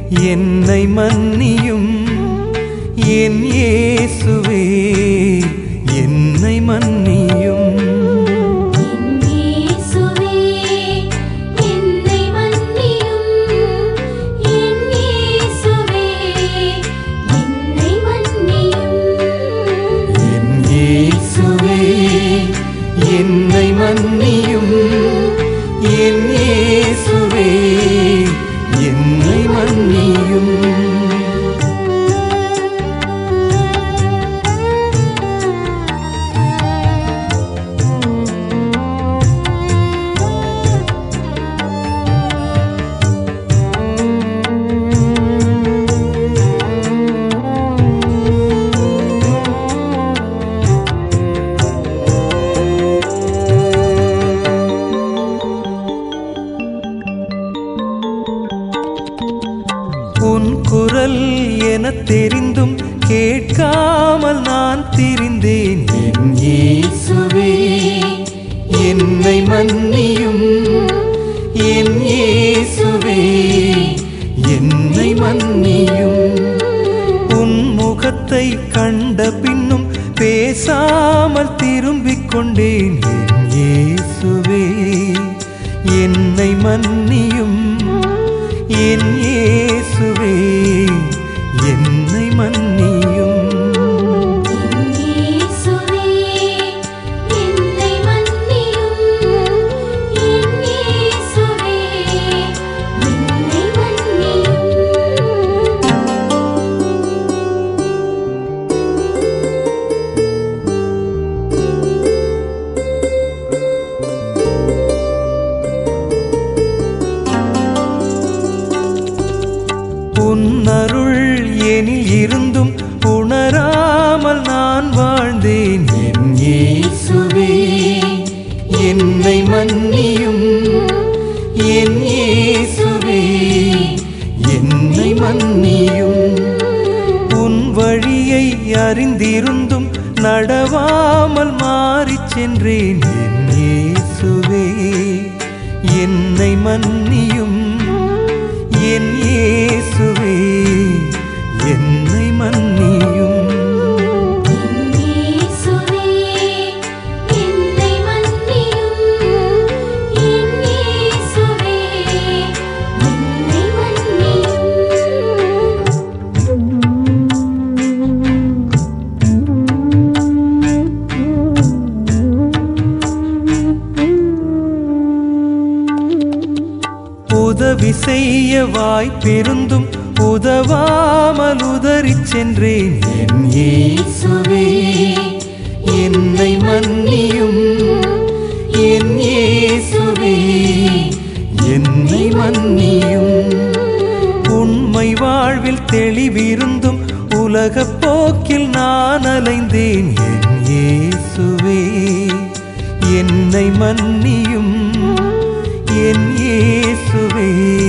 என்னை மன்னியும் என் இயேசுவே என்னை மன்னியும் இயேசுவே என்னை மன்னியும் என் இயேசுவே என்னை மன்னியும் என் இயேசுவே என்னை மன்னியும் என் இயேசுவே என்னை மன்னியும் உன் குரல் என தெரிந்தும் கேட்காமல் நான் திரிந்தேன் என் இயேசுவே என்னை மன்னியும் என் இயேசுவே என்னை மன்னியும் உன் முகத்தை கண்ட பின்னும் பேசாமல் திரும்பிக் கொண்டேன் என் இயேசுவே என்னை மன்னியும் என் இயேசுவே என்னை மன்னியும் இயேசுவே என்னை மன்னியும் என் இயேசுவே என்னை மன்னியும் உன்னருள் எனில் இருந்தும் உணராமல் நான் வாழ்ந்தேன் என் இயேசுவே என்னை மன்னியும் என் இயேசுவே என்னை மன்னியும் உன் வழியை அறிந்திருந்தும் நடவாமல் மாறிச் சென்றேன் என் இயேசுவே என்னை மன்னியும் என் இயேசுவே என்னை மன்னியும் இயேசுவே என்னை மன்னியும் என் இயேசுவே என்னை மன்னியும் உதவி செய்ய வாய்ப்பிருந்தும் உதவாமல் உதறிச் சென்றேன் என் இயேசுவே என்னை மன்னியும் என் இயேசுவே என்னை மன்னியும் உண்மை வாழ்வில் தெளிவிருந்தும் உலகப் போக்கில் நான் அலைந்தேன் என் இயேசுவே என்னை மன்னியும் என் இயேசுவே